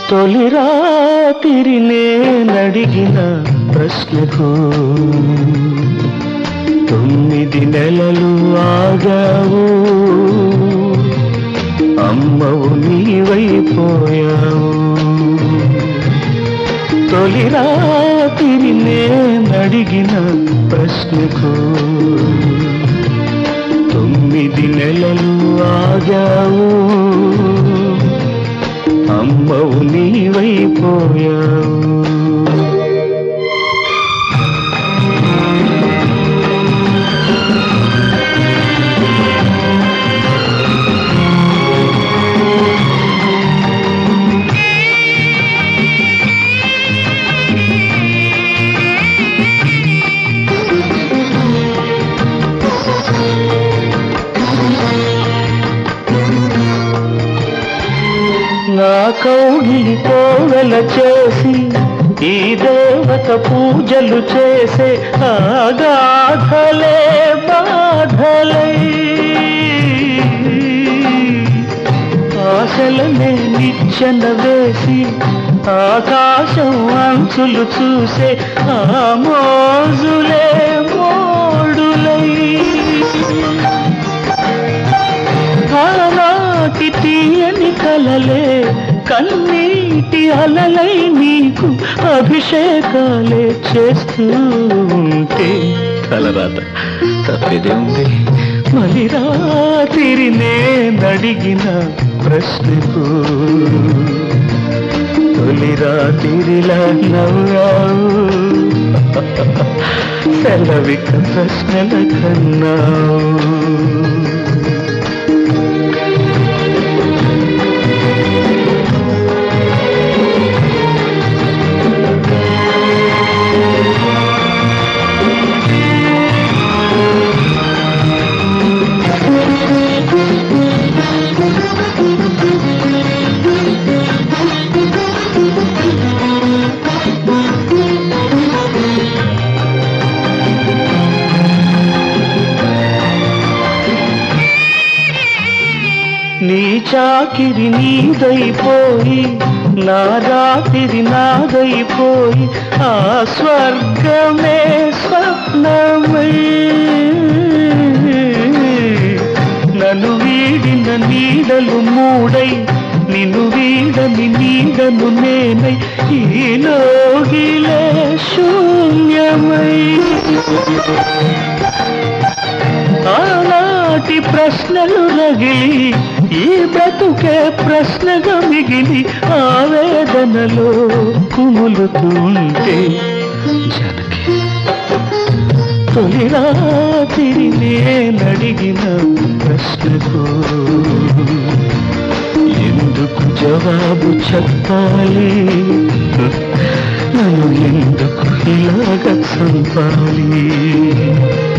తొలి రాత్రి నేనడిగిన ప్రశ్నకు తొమ్మిది నెలలు ఆగావు అమ్మవు నీవైపోయావు తొలి రాత్రి నేనడిగిన ప్రశ్నకు తొమ్మిది నెలలు ఆగావు అమ్మవు నీవైపోయావు నా కౌగిలి కోవెల చేసి ఈ దేవత పూజలు చేసే ఆగాధలే బాధలై ఆశలనే నిచ్చెన వేసి ఆకాశం అంచులు చూసే ఆ మోజులే మోడులై ఆనాటి తీయని కలలే కన్నీటి అలలై నీకు అభిషేకాలే చేస్తూ ఉంటే కలరాత తప్పిదే ఉంది మళ్ళీ రాత్రి నేనడిగిన ప్రశ్నకు తొలి రాత్రిలా నవ్వావు సెలవిక ప్రశ్నల కన్నావు నీ చాకిరి నీదైపోయి నా రాత్రి నాదైపోయి ఆ స్వర్గమే స్వప్నమై నన్ను వీడిన నీడలు మూడై నిన్ను వీడని నీడను నేనై ఈ లోగిలే శూన్యమై ఆనాటి ప్రశ్నలు రగిలి ఈ బ్రతుకే ప్రశ్నగా మిగిలి ఆవేదనలో కుములుతుంటే జనకి తొలి రాత్రి నేనడిగిన ప్రశ్నకు ఎందుకు జవాబు చెప్పాలి నన్ను ఎందుకు ఇలాగ చంపాలి